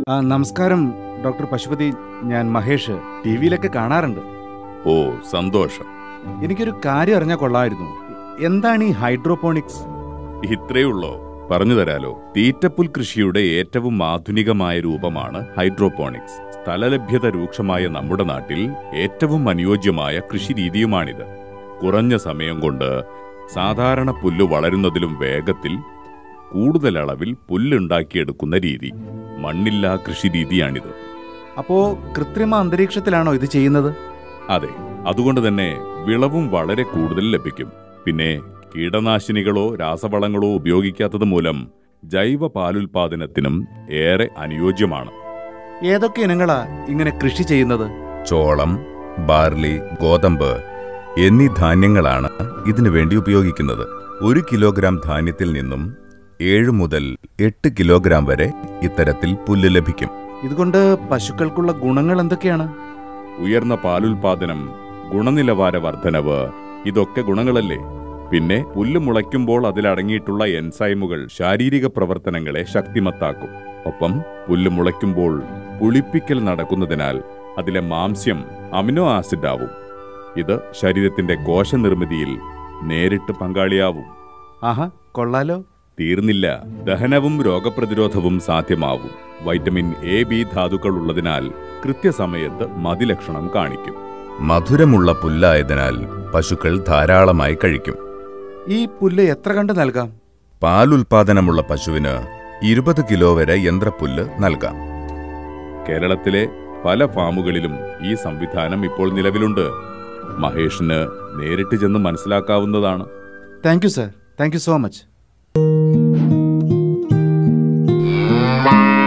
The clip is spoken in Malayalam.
ആ, നമസ്കാരം ഡോക്ടർ പശുപതി ഞാൻ മഹേഷ് ടി വിയിലൊക്കെ കാണാറുണ്ട് ഓ സന്തോഷം എനിക്കൊരു കാര്യം അറിഞ്ഞാൽ കൊള്ളായിരുന്നു എന്താണ് ഈ ഹൈഡ്രോപോണിക്സ് ഇത്രയുള്ളോ പറഞ്ഞു തരാലോ തീറ്റപ്പുൽ കൃഷിയുടെ ഏറ്റവും ആധുനികമായ രൂപമാണ് ഹൈഡ്രോപോണിക്സ് സ്ഥലലഭ്യത രൂക്ഷമായ നമ്മുടെ നാട്ടിൽ ഏറ്റവും അനുയോജ്യമായ കൃഷിരീതിയുമാണിത് കുറഞ്ഞ സമയം കൊണ്ട് സാധാരണ പുല്ല് വളരുന്നതിലും വേഗത്തിൽ കൂടുതൽ അളവിൽ പുല്ലുണ്ടാക്കിയെടുക്കുന്ന രീതി മണ്ണില്ലാ കൃഷിരീതിയാണിത് അപ്പോ കൃത്രിമ അന്തരീക്ഷത്തിലാണോ ഇത് ചെയ്യുന്നത് അതെ അതുകൊണ്ട് തന്നെ വിളവും വളരെ കൂടുതൽ ലഭിക്കും പിന്നെ കീടനാശിനികളോ രാസവളങ്ങളോ ഉപയോഗിക്കാത്തത് മൂലം ജൈവ പാലുൽപാദനത്തിനും ഏറെ അനുയോജ്യമാണ് ഏതൊക്കെ ഇനങ്ങളാ ഇങ്ങനെ കൃഷി ചെയ്യുന്നത് ചോളം ബാർലി ഗോതമ്പ് എന്നീ ധാന്യങ്ങളാണ് ഇതിനു വേണ്ടി ഉപയോഗിക്കുന്നത് ഒരു കിലോഗ്രാം ധാന്യത്തിൽ നിന്നും ഏഴ് മുതൽ എട്ട് കിലോഗ്രാം വരെ ഇത്തരത്തിൽ പുല്ല് ലഭിക്കും ഇതുകൊണ്ട് പശുക്കൾക്കുള്ള ഗുണങ്ങൾ എന്തൊക്കെയാണ് ഉയർന്ന പാലുൽപാദനം ഗുണനിലവാര വർധനവ് ഇതൊക്കെ ഗുണങ്ങളല്ലേ പിന്നെ പുല്ല് മുളയ്ക്കുമ്പോൾ അതിലടങ്ങിയിട്ടുള്ള എൻസൈമുകൾ ശാരീരിക പ്രവർത്തനങ്ങളെ ശക്തിമത്താക്കും ഒപ്പം പുല്ല് മുളയ്ക്കുമ്പോൾ പുളിപ്പിക്കൽ നടക്കുന്നതിനാൽ അതിലെ മാംസ്യം അമിനോ ആസിഡ് ആവും ഇത് ശരീരത്തിന്റെ കോശനിർമ്മിതിയിൽ നേരിട്ട് പങ്കാളിയാവും ആഹാ കൊള്ളാലോ തീർന്നില്ല ദഹനവും രോഗപ്രതിരോധവും സാധ്യമാവും വൈറ്റമിൻ എ ബി ധാതുക്കൾ ഉള്ളതിനാൽ കൃത്യസമയത്ത് മതിലക്ഷണം കാണിക്കും മധുരമുള്ള പുല്ലായതിനാൽ പശുക്കൾ ധാരാളമായി കഴിക്കും ഈ പുല്ല് എത്ര കണ്ട് നൽകാം പാലുൽപാദനമുള്ള പശുവിന് ഇരുപത് കിലോ വരെ യന്ത്രപ്പുല്ല് നൽകാം കേരളത്തിലെ പല ഫാമുകളിലും ഈ സംവിധാനം ഇപ്പോൾ നിലവിലുണ്ട് മഹേഷിന് നേരിട്ട് ചെന്ന് മനസ്സിലാക്കാവുന്നതാണ് thank you sir thank you so much